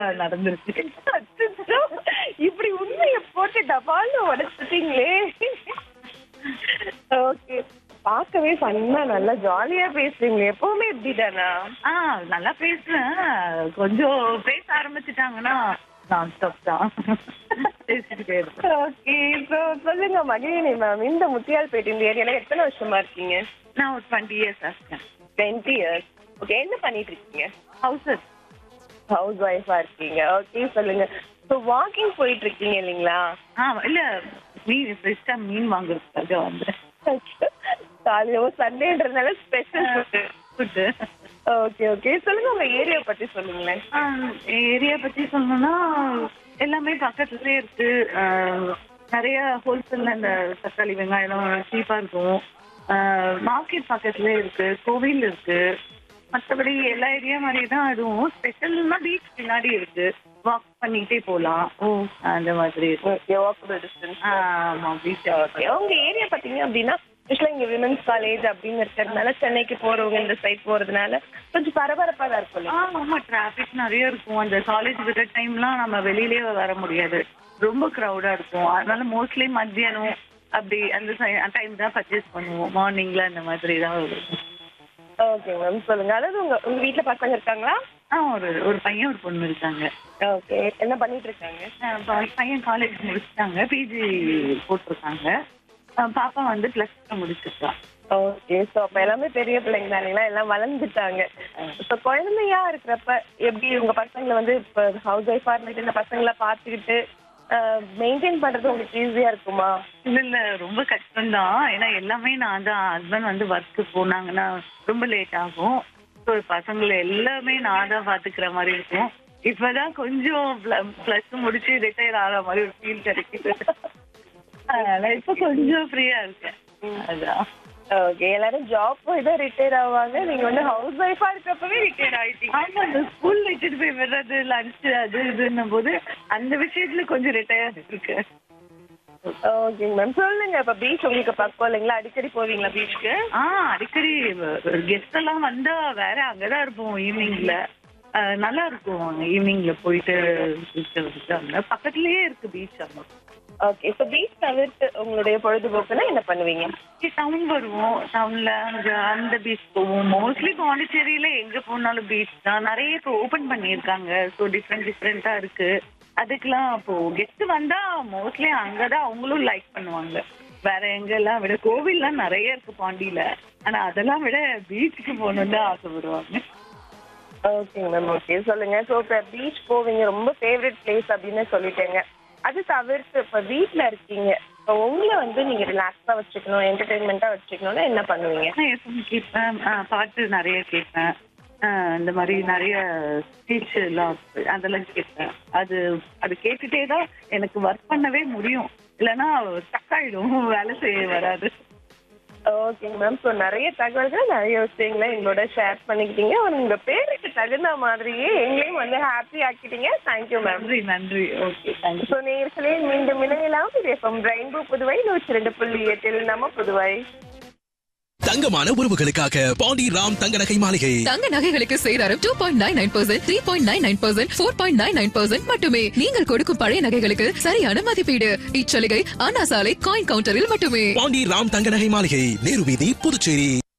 நடந்துருச்சு அச்சச்சோ, இப்படி உண்மைய போட்டு டபால்னு உடைச்சிட்டீங்களே ஓகே பார்க்கவே ஃபன்னா நல்லா ஜாலியா பேசுறீங்க எப்பவுமே இப்படிதானா ஆ நல்லா பேசுறேன் கொஞ்சம் பேச ஆரம்பிச்சிட்டாங்கன்னா நான் ஸ்டாப் தான் பேசிக்கிட்டே இருப்பேன் ஓகே இப்போ சொல்லுங்க மகிழினி மேம் இந்த முத்தியால்பேட்டை இந்த ஏரியால எத்தனை வருஷமா இருக்கீங்க நான் ஒரு டுவெண்ட்டி இயர்ஸ் ஆச்சேன் டுவெண்ட்டி இயர்ஸ் ஓகே என்ன பண்ணிட்டு இருக்கீங்க ஹவுசஸ் ஹவுஸ் ஒய்ஃபா இருக்கீங்க ஓகே சொல்லுங்க ஸோ வாக்கிங் போயிட்டு இருக்கீங்க இல்லைங்களா ஆ இல்ல மீன் ஃப்ரெஷ்ஷா மீன் வாங்குறதுக்காக வந்தேன் காலையில சண்டேன்றதுனால special food food okay okay சொல்லுங்க உங்க ஏரியா பத்தி சொல்லுங்களேன் ஏரியா பத்தி சொல்லணும்னா எல்லாமே பக்கத்துலயே இருக்கு ஆ, நிறைய ஹோல்சேல்ல இந்த தக்காளி வெங்காயம் சீப்பா இருக்கும் மார்க்கெட் பக்கத்துலயே இருக்கு கோவில் இருக்கு மற்றபடி எல்லா ஏரியா மாதிரி தான் அதுவும் ஸ்பெஷல்னா பீச் பின்னாடி இருக்கு வாக் பண்ணிக்கிட்டே போகலாம் அந்த மாதிரி இருக்கு ஓகே வாக்கபிள் டிஸ்டன்ஸ் ஆமா பீச் ஓகே உங்க ஏரியா பாத்தீங்க அப்படின்னா ஆக்சுவலா இங்க விமன்ஸ் காலேஜ் அப்படின்னு இருக்கிறதுனால சென்னைக்கு போறவங்க இந்த சைட் போறதுனால கொஞ்சம் பரபரப்பா தான் இருக்கும் இல்லையா? ஆமா டிராபிக் நிறைய இருக்கும் அந்த காலேஜ் விடுற டைம்லாம் நம்ம வெளியிலேயே வர முடியாது ரொம்ப க்ரௌடா இருக்கும் அதனால மோஸ்ட்லி மத்தியானம் அப்படி அந்த டைம் தான் பர்ச்சேஸ் பண்ணுவோம் மார்னிங்ல அந்த மாதிரி தான் இருக்கும் ஓகே மேம் சொல்லுங்க அதாவது உங்க உங்க வீட்ல பசங்க இருக்காங்களா ஆ ஒரு ஒரு பையன் ஒரு பொண்ணு இருக்காங்க ஓகே என்ன பண்ணிட்டு இருக்காங்க அஹ் ப- பையன் காலேஜ் முடிச்சிட்டாங்க பிஜி போட்டிருக்காங்க அஹ் பாப்பா வந்து பிளஸ் டூ முடிச்சிருக்கா ஓகே ஸோ அப்ப எல்லாமே பெரிய பிள்ளைங்க தானுங்களா எல்லாம் வளர்ந்துட்டாங்க இப்போ குழந்தையா இருக்கிறப்ப எப்படி உங்க பசங்களை வந்து இப்போ ஹவுஸ் ஒய்ஃபா இருந்துட்டு இந்த பசங்களை பார்த்துக்கிட்டு மெயின்டைன் பண்றது உங்களுக்கு ஈஸியா இருக்குமா இல்ல இல்ல ரொம்ப கஷ்டம் தான் ஏன்னா எல்லாமே நான் தான் ஹஸ்பண்ட் வந்து ஒர்க்கு போனாங்கன்னா ரொம்ப லேட் ஆகும் ஸோ பசங்களை எல்லாமே நான் தான் பாத்துக்கிற மாதிரி இருக்கும் இப்பதான் கொஞ்சம் பிளஸ் முடிச்சு ரிட்டையர் ஆகிற மாதிரி ஒரு ஃபீல் கிடைக்குது அதனால இப்ப கொஞ்சம் ஃப்ரீயா இருக்கேன் அதான் ஓகே எல்லாரும் ஜாப் போய் தான் ரிட்டையர் ஆவாங்க நீங்க வந்து ஹவுஸ் ஒய்ஃபா இருக்கப்பவே ரிட்டையர் ஆயிட்டீங்க ஆமா இந்த ஸ்கூல் வச்சுட்டு போய் விடுறது லஞ்ச் அது இதுன்னும் போது அந்த விஷயத்துல கொஞ்சம் ரிட்டையர் இருக்கு ஓகேங்க மேம் சொல்லுங்க இப்ப பீச் உங்களுக்கு பக்கம் இல்லைங்களா அடிக்கடி போவீங்களா பீச்சுக்கு ஆ அடிக்கடி கெஸ்ட் எல்லாம் வந்தா வேற அங்கதான் இருப்போம் ஈவினிங்ல நல்லா இருக்கும் ஈவினிங்ல போயிட்டு beach ல விட்டு அங்க பக்கத்துலயே இருக்கு பீச் அங்க ஓகே இப்போ பீச் தவிர்த்து உங்களுடைய பொழுதுபோக்குன்னா என்ன பண்ணுவீங்க டவுன் வருவோம் டவுன்ல அங்க அந்த பீச் போவோம் மோஸ்ட்லி பாண்டிச்சேரியில எங்க போனாலும் பீச் தான் நிறைய இப்போ ஓபன் பண்ணியிருக்காங்க ஸோ டிஃப்ரெண்ட் டிஃப்ரெண்டா இருக்கு அதுக்கெல்லாம் இப்போ கெஸ்ட் வந்தா மோஸ்ட்லி அங்கதான் அவங்களும் லைக் பண்ணுவாங்க வேற எங்கெல்லாம் விட கோவில்லாம் நிறைய இருக்கு பாண்டியில ஆனா அதெல்லாம் விட பீச்சுக்கு போகணும்னு தான் ஆசைப்படுவாங்க ஓகேங்க மேம் ஓகே சொல்லுங்க ஸோ இப்போ பீச் போவீங்க ரொம்ப ஃபேவரட் பிளேஸ் அப்படின்னு சொல்லிட்டேங்க அது தவிர்த்து இப்போ வீட்டில் இருக்கீங்க இப்போ உங்களை வந்து நீங்க ரிலாக்ஸா வச்சுக்கணும் என்டர்டைன்மெண்ட்டா வச்சுக்கணும்னா என்ன பண்ணுவீங்க நான் எஃப்எம் கேட்பேன் ஆ, பாட்டு நிறைய கேட்பேன் ஆ, இந்த மாதிரி நிறைய ஸ்பீச் எல்லாம் அதெல்லாம் கேட்பேன் அது அது கேட்டுட்டே தான் எனக்கு ஒர்க் பண்ணவே முடியும் இல்லைன்னா ஸ்டக் ஆயிடும் வேலை செய்ய வராது ஓகேங்க மேம் ஸோ நிறைய தகவல்கள் நிறைய விஷயங்களை எங்களோட ஷேர் பண்ணிக்கிட்டீங்க உங்க பேருக்கு தகுந்த மாதிரியே எங்களையும் வந்து ஹாப்பி ஆக்கிட்டீங்க தேங்க்யூ மேம் நன்றி நன்றி ஓகே தேங்க்யூ ஸோ நேர்களே மீண்டும் இணையலாம் இது எஃப்எம் ரெயின்போ புதுவை நூற்றி ரெண்டு புள்ளி எட்டில் நம்ம புதுவை தங்கமான உறவுகளுக்காக பாண்டி ராம் தங்க நகை மாளிகை தங்க நகைகளுக்கு சேதாரம் two point nine nine percent three point nine nine percent four point nine nine percent மட்டுமே நீங்கள் கொடுக்கும் பழைய நகைகளுக்கு சரியான மதிப்பீடு இச்சலுகை அண்ணா சாலை காயின் கவுண்டரில் மட்டுமே பாண்டி ராம் தங்க நகை மாளிகை நேரு வீதி புதுச்சேரி